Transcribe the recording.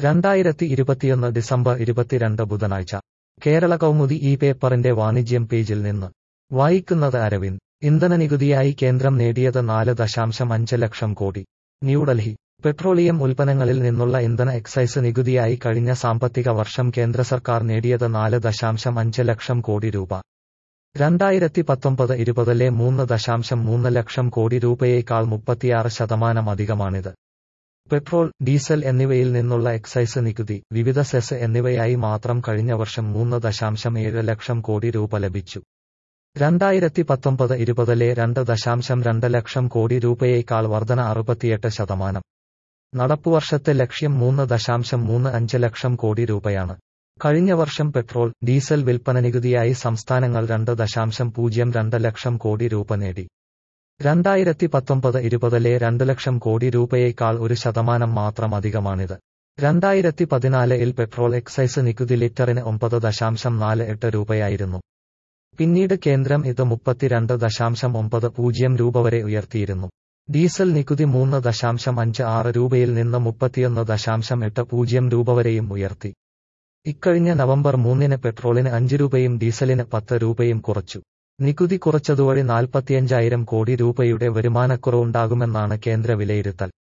രണ്ടായിരത്തി ഇരുപത്തിയൊന്ന് ഡിസംബർ ഇരുപത്തിരണ്ട് ബുധനാഴ്ച കേരള കൗമുദി ഈ പേപ്പറിന്റെ വാണിജ്യം പേജിൽ നിന്ന് വായിക്കുന്നത് അരവിന്ദ് ഇന്ധന നികുതിയായി കേന്ദ്രം നേടിയത് നാല് ദശാംശം അഞ്ച് ലക്ഷം കോടി ന്യൂഡൽഹി പെട്രോളിയം ഉൽപ്പന്നങ്ങളിൽ നിന്നുള്ള ഇന്ധന എക്സൈസ് നികുതിയായി കഴിഞ്ഞ സാമ്പത്തിക വർഷം കേന്ദ്ര സർക്കാർ നേടിയത് നാല് ദശാംശം അഞ്ച് ലക്ഷം കോടി രൂപ രണ്ടായിരത്തി പത്തൊമ്പത് ഇരുപതിലെ മൂന്ന് ദശാംശം മൂന്ന് ലക്ഷം കോടി രൂപയേക്കാൾ മുപ്പത്തിയാറ് ശതമാനം അധികമാണിത് പെട്രോൾ ഡീസൽ എന്നിവയിൽ നിന്നുള്ള എക്സൈസ് നികുതി വിവിധ സെസ് എന്നിവയായി മാത്രം കഴിഞ്ഞ വർഷം മൂന്ന് ദശാംശം ഏഴ് ലക്ഷം കോടി രൂപ ലഭിച്ചു രണ്ടായിരത്തി പത്തൊമ്പത് ഇരുപതിലെ രണ്ട് ദശാംശം രണ്ട് ലക്ഷം കോടി രൂപയേക്കാൾ വർധന അറുപത്തിയെട്ട് ശതമാനം നടപ്പുവർഷത്തെ ലക്ഷ്യം മൂന്ന് ദശാംശം മൂന്ന് അഞ്ച് ലക്ഷം കോടി രൂപയാണ് കഴിഞ്ഞ വർഷം പെട്രോൾ ഡീസൽ വിൽപ്പന നികുതിയായി സംസ്ഥാനങ്ങൾ രണ്ട് ദശാംശം പൂജ്യം രണ്ട് ലക്ഷം കോടി രൂപ നേടി രണ്ടായിരത്തി പത്തൊമ്പത് ഇരുപതിലെ രണ്ട് ലക്ഷം കോടി രൂപയേക്കാൾ ഒരു ശതമാനം മാത്രം അധികമാണിത് രണ്ടായിരത്തി പതിനാലിൽ പെട്രോൾ എക്സൈസ് നികുതി ലിറ്ററിന് ഒമ്പത് ദശാംശം നാല് എട്ട് രൂപയായിരുന്നു പിന്നീട് കേന്ദ്രം ഇത് മുപ്പത്തിരണ്ട് ദശാംശം ഒമ്പത് പൂജ്യം രൂപ വരെ ഉയർത്തിയിരുന്നു ഡീസൽ നികുതി മൂന്ന് ദശാംശം അഞ്ച് ആറ് രൂപയിൽ നിന്ന് മുപ്പത്തിയൊന്ന് ദശാംശം എട്ട് പൂജ്യം രൂപ വരെയും ഉയർത്തി ഇക്കഴിഞ്ഞ നവംബർ മൂന്നിന് പെട്രോളിന് അഞ്ച് രൂപയും ഡീസലിന് പത്ത് രൂപയും കുറച്ചു നികുതി കുറച്ചതുവഴി നാൽപ്പത്തിയഞ്ചായിരം കോടി രൂപയുടെ വരുമാനക്കുറവുണ്ടാകുമെന്നാണ് കേന്ദ്ര വിലയിരുത്തൽ